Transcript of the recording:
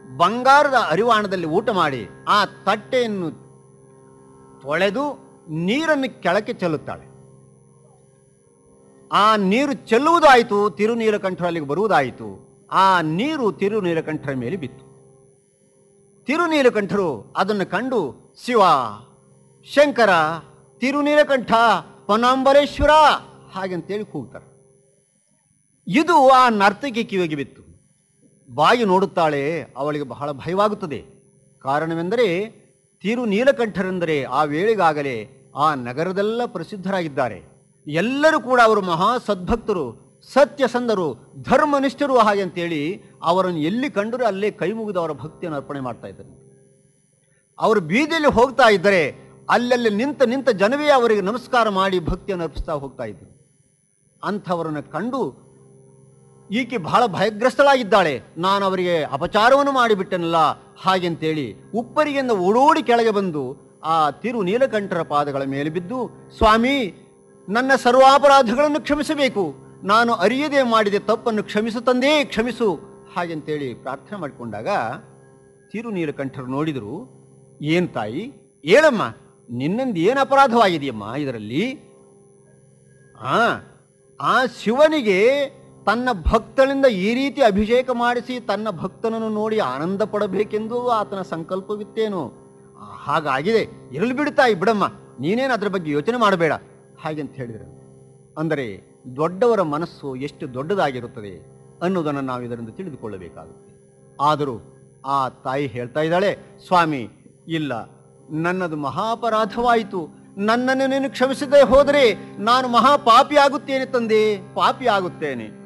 ಬಂಗಾರದ ಅರಿವಾಣದಲ್ಲಿ ಊಟ ಮಾಡಿ ಆ ತಟ್ಟೆಯನ್ನು ತೊಳೆದು ನೀರನ್ನು ಕೆಳಕ್ಕೆ ಚೆಲ್ಲುತ್ತಾಳೆ ಆ ನೀರು ಚೆಲ್ಲುವುದಾಯಿತು ತಿರುನೀಲಕಂಠರು ಅಲ್ಲಿಗೆ ಬರುವುದಾಯಿತು ಆ ನೀರು ತಿರುನೀಲಕಂಠರ ಮೇಲೆ ಬಿತ್ತು ತಿರುನೀಲಕಂಠರು ಅದನ್ನು ಕಂಡು ಶಿವ ಶಂಕರ ತಿರುನೀಲಕಂಠ ಪನಾಂಬರೇಶ್ವರ ಹಾಗಂತೇಳಿ ಕೂಗ್ತಾರೆ ಇದು ಆ ನರ್ತಕಿ ಕಿವಿಗೆ ಬಿತ್ತು ಬಾಯಿ ನೋಡುತ್ತಾಳೆ ಅವಳಿಗೆ ಬಹಳ ಭಯವಾಗುತ್ತದೆ ಕಾರಣವೆಂದರೆ ತಿರು ನೀಲಕಂಠರೆಂದರೆ ಆ ವೇಳೆಗಾಗಲೇ ಆ ನಗರದೆಲ್ಲ ಪ್ರಸಿದ್ಧರಾಗಿದ್ದಾರೆ ಎಲ್ಲರೂ ಕೂಡ ಅವರು ಮಹಾ ಸದ್ಭಕ್ತರು ಸತ್ಯಸಂಧರು ಧರ್ಮನಿಷ್ಠರು ಹಾಗೆ ಅಂತೇಳಿ ಅವರನ್ನು ಎಲ್ಲಿ ಕಂಡರೂ ಅಲ್ಲೇ ಕೈ ಮುಗಿದು ಅವರ ಭಕ್ತಿಯನ್ನು ಅರ್ಪಣೆ ಮಾಡ್ತಾ ಇದ್ದಾರೆ ಅವರು ಬೀದಿಯಲ್ಲಿ ಹೋಗ್ತಾ ಇದ್ದರೆ ಅಲ್ಲಲ್ಲಿ ನಿಂತ ನಿಂತ ಜನವೇ ಅವರಿಗೆ ನಮಸ್ಕಾರ ಮಾಡಿ ಭಕ್ತಿಯನ್ನು ಅರ್ಪಿಸ್ತಾ ಹೋಗ್ತಾ ಇದ್ದರು ಅಂಥವರನ್ನು ಕಂಡು ಈಕೆ ಬಹಳ ಭಯಗ್ರಸ್ತಳಾಗಿದ್ದಾಳೆ ನಾನು ಅವರಿಗೆ ಅಪಚಾರವನ್ನು ಮಾಡಿಬಿಟ್ಟನಲ್ಲ ಹಾಗೆಂತೇಳಿ ಉಪ್ಪರಿಗೆಂದ ಓಡೋಡಿ ಕೆಳಗೆ ಬಂದು ಆ ತಿರು ನೀಲಕಂಠರ ಪಾದಗಳ ಮೇಲೆ ಬಿದ್ದು ಸ್ವಾಮಿ ನನ್ನ ಸರ್ವಾಪರಾಧಗಳನ್ನು ಕ್ಷಮಿಸಬೇಕು ನಾನು ಅರಿಯದೆ ಮಾಡಿದ ತಪ್ಪನ್ನು ಕ್ಷಮಿಸು ತಂದೇ ಕ್ಷಮಿಸು ಹಾಗೆಂತೇಳಿ ಪ್ರಾರ್ಥನೆ ಮಾಡಿಕೊಂಡಾಗ ತಿರು ನೀಲಕಂಠರು ನೋಡಿದರು ಏನ್ ತಾಯಿ ಹೇಳಮ್ಮ ನಿನ್ನಂದು ಏನು ಅಪರಾಧವಾಗಿದೆಯಮ್ಮ ಇದರಲ್ಲಿ ಆ ಆ ಶಿವನಿಗೆ ತನ್ನ ಭಕ್ತಳಿಂದ ಈ ರೀತಿ ಅಭಿಷೇಕ ಮಾಡಿಸಿ ತನ್ನ ಭಕ್ತನನ್ನು ನೋಡಿ ಆನಂದ ಪಡಬೇಕೆಂದು ಆತನ ಸಂಕಲ್ಪವಿತ್ತೇನು ಆ, ಹಾಗಾಗಿದೆ ಇರಲಿ ಬಿಡುತ್ತಾಯಿ ಬಿಡಮ್ಮ ನೀನೇನು ಅದರ ಬಗ್ಗೆ ಯೋಚನೆ ಮಾಡಬೇಡ ಹಾಗೆಂತ ಹೇಳಿದರು ಅಂದರೆ ದೊಡ್ಡವರ ಮನಸ್ಸು ಎಷ್ಟು ದೊಡ್ಡದಾಗಿರುತ್ತದೆ ಅನ್ನೋದನ್ನು ನಾವು ಇದರಿಂದ ತಿಳಿದುಕೊಳ್ಳಬೇಕಾಗುತ್ತೆ ಆದರೂ ಆ ತಾಯಿ ಹೇಳ್ತಾ ಇದ್ದಾಳೆ ಸ್ವಾಮಿ ಇಲ್ಲ ನನ್ನದು ಮಹಾಪರಾಧವಾಯಿತು ನನ್ನನ್ನು ನೀನು ಕ್ಷಮಿಸದೆ ಹೋದರೆ ನಾನು ಮಹಾಪಾಪಿ ಆಗುತ್ತೇನೆ ತಂದೆ ಪಾಪಿ ಆಗುತ್ತೇನೆ